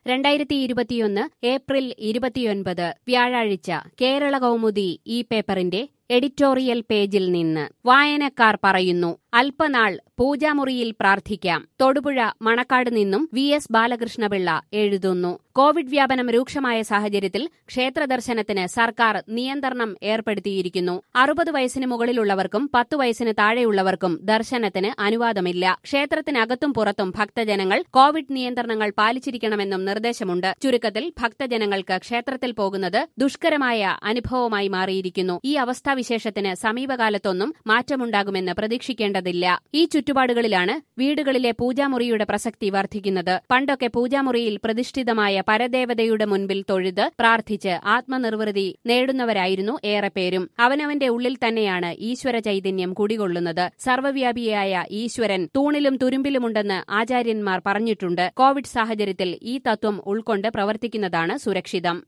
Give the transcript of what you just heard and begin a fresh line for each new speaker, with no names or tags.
രണ്ടായിരത്തി ഇരുപത്തിയൊന്ന് ഏപ്രിൽ ഇരുപത്തിയൊൻപത് വ്യാഴാഴ്ച കേരള കൗമുദി ഈ പേപ്പറിന്റെ എഡിറ്റോറിയൽ പേജിൽ നിന്ന് വായനക്കാർ പറയുന്നു അല്പനാൾ പൂജാമുറിയിൽ പ്രാർത്ഥിക്കാം തൊടുപുഴ മണക്കാട് നിന്നും വി എസ് ബാലകൃഷ്ണപിള്ള എഴുതുന്നു കോവിഡ് വ്യാപനം രൂക്ഷമായ സാഹചര്യത്തിൽ ക്ഷേത്ര ദർശനത്തിന് സർക്കാർ നിയന്ത്രണം ഏർപ്പെടുത്തിയിരിക്കുന്നു അറുപത് വയസ്സിന് മുകളിലുള്ളവർക്കും പത്തു വയസ്സിന് താഴെയുള്ളവർക്കും ദർശനത്തിന് അനുവാദമില്ല ക്ഷേത്രത്തിനകത്തും പുറത്തും ഭക്തജനങ്ങൾ കോവിഡ് നിയന്ത്രണങ്ങൾ പാലിച്ചിരിക്കണമെന്നും നിർദ്ദേശമുണ്ട് ചുരുക്കത്തിൽ ഭക്തജനങ്ങൾക്ക് ക്ഷേത്രത്തിൽ പോകുന്നത് ദുഷ്കരമായ അനുഭവമായി മാറിയിരിക്കുന്നു ഈ അവസ്ഥാവിശേഷത്തിന് സമീപകാലത്തൊന്നും മാറ്റമുണ്ടാകുമെന്ന് പ്രതീക്ഷിക്കേണ്ടതില്ല ഈ ചുറ്റുപാടുകളിലാണ് വീടുകളിലെ പൂജാമുറിയുടെ പ്രസക്തി വർദ്ധിക്കുന്നത് പണ്ടൊക്കെ പൂജാമുറിയിൽ പ്രതിഷ്ഠിതമായ പരദേവതയുടെ മുൻപിൽ തൊഴുത് പ്രാർത്ഥിച്ച് ആത്മനിർവൃതി നേടുന്നവരായിരുന്നു ഏറെ പേരും അവനവന്റെ ഉള്ളിൽ തന്നെയാണ് ഈശ്വര ചൈതന്യം കുടികൊള്ളുന്നത് സർവ്വവ്യാപിയായ ഈശ്വരൻ തൂണിലും തുരുമ്പിലുമുണ്ടെന്ന് ആചാര്യന്മാർ പറഞ്ഞിട്ടുണ്ട് കോവിഡ് സാഹചര്യത്തിൽ ഈ തത്വം ഉൾക്കൊണ്ട് പ്രവർത്തിക്കുന്നതാണ് സുരക്ഷിതം